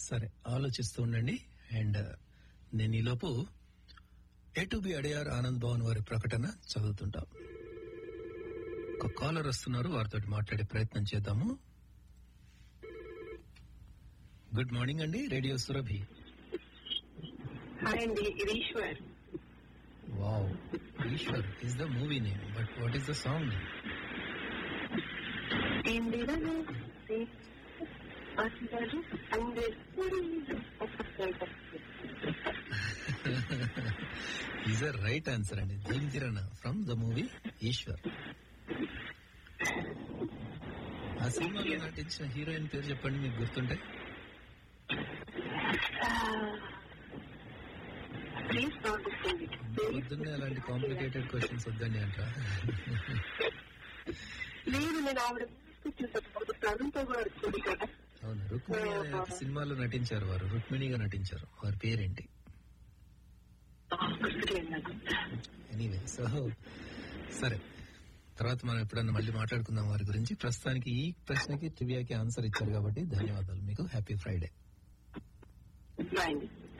సరే ఆలోచిస్తూ ఉండండి అండ్ నేను ఈలోపు A two B Adyar Anand Bhavan వారి ప్రకటన చదువుతుంటాం ఒక కాలర్ వస్తున్నారు వారితో మాట్లాడే ప్రయత్నం చేద్దాము గుడ్ మార్నింగ్ అండి రేడియో సురభి హాయ్ అండి ఇది Eshwar wow Eshwar is the movie name but what is the song name ఏంటి అందరూ ఈజ్ అ రైట్ ఆన్సర్ అండి దీని Kiran from the movie Eshwar ఆ సినిమాలో నటించిన హీరోయిన్ పేరు చెప్పండి మీకు గుర్తుంటే ప్లీజ్ బాగుంటుంది పొద్దున్నే అలాంటి కాంప్లికేటెడ్ క్వశ్చన్స్ వద్దండి అంటారా లేదు నేను ఆవిడ చూసాను ప్రవీణ్తో కూడా వచ్చింది కదా అవును రుక్మిణి అనే ఒక సినిమాలో నటించారు వారు రుక్మిణిగా నటించారు వారి పేరేంటి గుర్తులేదు నాకు ఎనీవే సో సరే తర్వాత మనం ఎప్పుడన్నా మళ్ళీ మాట్లాడుకుందాం వారి గురించి ప్రస్తుతానికి ఈ ప్రశ్నకి ట్రివియాకి ఆన్సర్ ఇచ్చారు కాబట్టి ధన్యవాదాలు మీకు happy Friday bye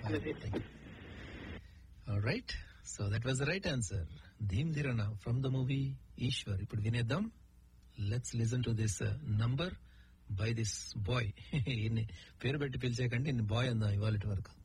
right so that was the right answer Dheem Dhirana from the movie Eshwar ఇప్పుడు వినేద్దాం let's listen to this number by this boy పేరు పెట్టి పిలిచేకండి బాయ్ అందాం ఇవాళ వరకు